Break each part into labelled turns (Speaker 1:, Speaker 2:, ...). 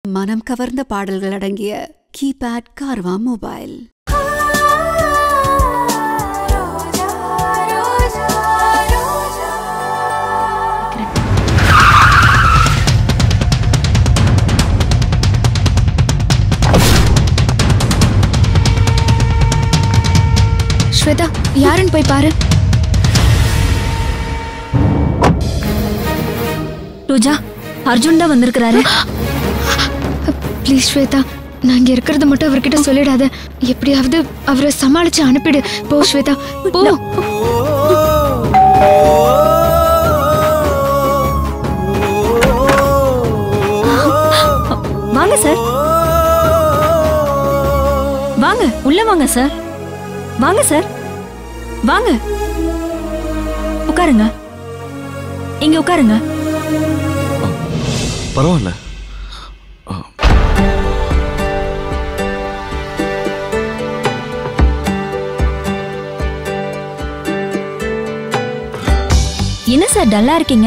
Speaker 1: மனம் கவர்ந்த பாடல்கள் அடங்கிய கீபேட் கார்வா மொபைல்
Speaker 2: ஸ்வேதா யாருன்னு போய் பாரு
Speaker 3: ரோஜா அர்ஜுன் தான் வந்திருக்கிறாரு
Speaker 2: ப்ளீஸ் ஸ்வேதா நான் இங்க இருக்கிறத மட்டும் அவர்கிட்ட சொல்லிடாத எப்படியாவது அவரை சமாளிச்சு அனுப்பிடு போ ஸ்வேதா போ
Speaker 3: வாங்க சார் வாங்க உள்ள வாங்க சார் வாங்க சார் வாங்க உட்காருங்க இங்க உட்காருங்க
Speaker 4: பரவாயில்ல
Speaker 3: என்ன சார் டல்லா இருக்கீங்க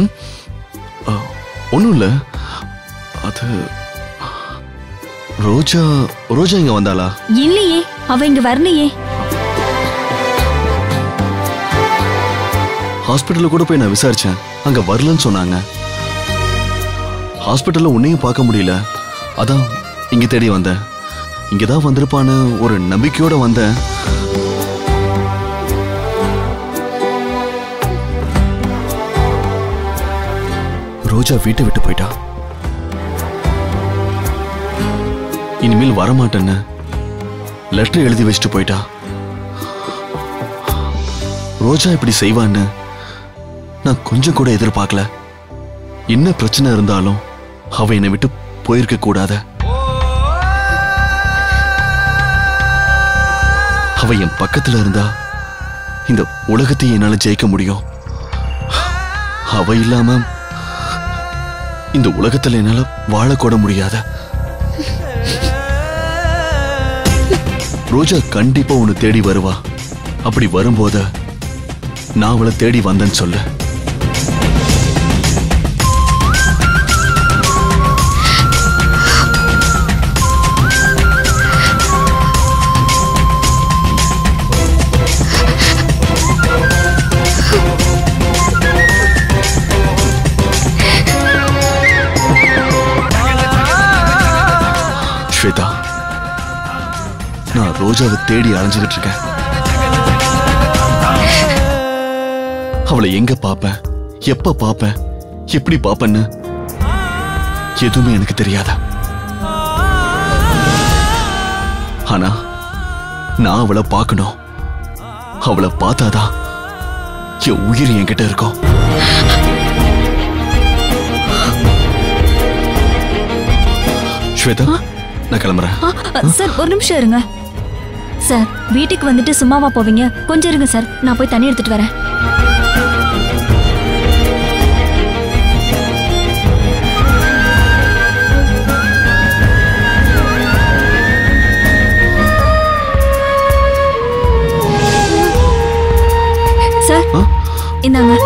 Speaker 4: ஒன்றும் இல்லை அது ரோஜா ரோஜா இங்க வந்தாளா
Speaker 3: இல்லையே அவ இங்க வரலையே
Speaker 4: ஹாஸ்பிட்டல்ல கூட போய் நான் விசாரிச்சேன் அங்க வரலன்னு சொன்னாங்க ஹாஸ்பிட்டல்ல உன்னையும் பார்க்க முடியல அதான் இங்க தேடி வந்தேன் இங்க தான் வந்திருப்பான்னு ஒரு நம்பிக்கையோட வந்தேன் ரோஜா வீட்டை விட்டு போயிட்டா இனிமேல் வரமாட்டேன்னு லெட்டர் எழுதி வச்சுட்டு போயிட்டா ரோஜா இப்படி செய்வான்னு நான் கொஞ்சம் கூட எதிர்பார்க்கல என்ன பிரச்சனை இருந்தாலும் அவ என்னை விட்டு போயிருக்க கூடாத அவ என் பக்கத்துல இருந்தா இந்த உலகத்தை என்னால ஜெயிக்க முடியும் அவ இல்லாம இந்த உலகத்துல என்னால வாழக்கூட முடியாத ரோஜா கண்டிப்பா உன்னை தேடி வருவா அப்படி வரும்போது நான் அவளை தேடி வந்தேன்னு சொல்லு ஸ்வேதா நான் ரோஜாவை தேடி அலைஞ்சுகிட்டு இருக்கேன் அவளை எங்க பாப்பேன் எப்ப பாப்பேன் எப்படி பாப்பேன்னு எதுவுமே எனக்கு தெரியாத ஆனா நான் அவளை பார்க்கணும் அவளை பார்த்தாதான் என் உயிர் என்கிட்ட இருக்கும் ஸ்வேதா நான் கிளம்புறேன்
Speaker 3: ஆ, அ, சார் ஒரு நிமிஷம் இருங்க சார் வீட்டுக்கு வந்துட்டு சும்மாவா போவீங்க கொஞ்சம் இருங்க சார் நான் போய் தண்ணி எடுத்துட்டு வரேன் சார்
Speaker 4: ஆ?
Speaker 3: இந்தாங்க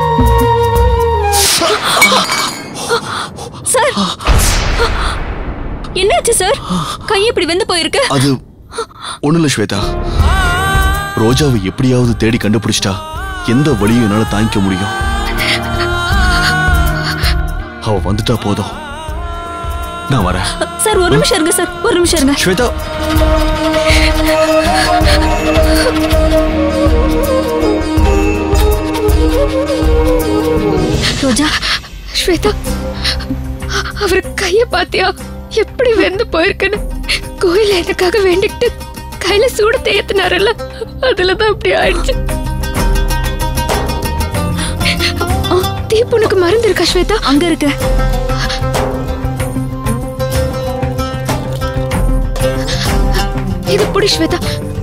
Speaker 3: சார் என்னாச்சு சார் கை இப்படி வெந்து போயிருக்கு
Speaker 4: அது ஒண்ணு இல்ல ஸ்வேதா ரோஜாவை எப்படியாவது தேடி கண்டுபிடிச்சிட்டா எந்த வழியும் என்னால தாங்கிக்க முடியும் அவ வந்துட்டா போதும் நான் வரேன்
Speaker 3: சார் ஒரு நிமிஷம் இருங்க சார் ஒரு நிமிஷம் இருங்க
Speaker 4: ஸ்வேதா
Speaker 3: ரோஜா
Speaker 2: ஸ்வேதா அவர் கைய பாத்தியா எப்படி வெந்து போயிருக்குன்னு கோயில எனக்காக வேண்டிக்கிட்டு கையில சூடு தேத்துனாருல்ல அதுலதான் அப்படி ஆயிடுச்சு ஆ, தீப்புனுக்கு மருந்து இருக்கா ஸ்வேதா
Speaker 3: அங்க இருக்கு
Speaker 2: இது புடி ஸ்வேதா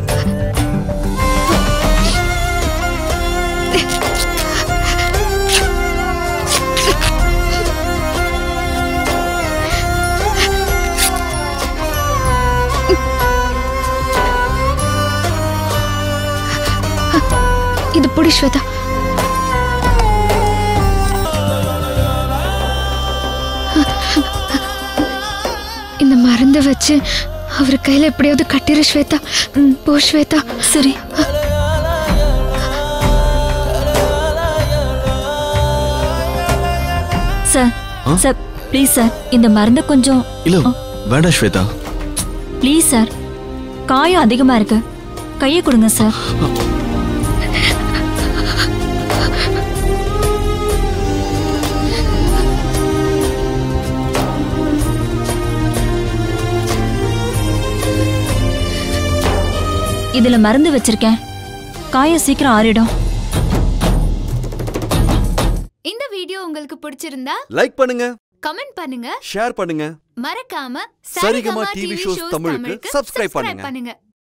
Speaker 2: இது புடி ஸ்வேதா இந்த மருந்தை வச்சு அவர் கையில எப்படியாவது கட்டிரு ஸ்வேதா ம், போ ஸ்வேதா
Speaker 3: சரி சார்
Speaker 4: ஆ?
Speaker 3: சார் ப்ளீஸ் சார் இந்த மருந்தை கொஞ்சம்
Speaker 4: இல்ல வேண்டாம் ஸ்வேதா
Speaker 3: ப்ளீஸ் சார் காயம் அதிகமா இருக்கு கையை கொடுங்க சார் இதுல மருந்து வச்சிருக்கேன் காயம் சீக்கிரம் ஆறிடும்
Speaker 5: இந்த வீடியோ உங்களுக்கு பிடிச்சிருந்தா
Speaker 6: லைக் பண்ணுங்க
Speaker 5: கமெண்ட் பண்ணுங்க
Speaker 6: ஷேர் பண்ணுங்க
Speaker 5: மறக்காம
Speaker 6: சரிகமா டிவி ஷோஸ் தமிழுக்கு subscribe பண்ணுங்க.
Speaker 5: பண்ணுங்க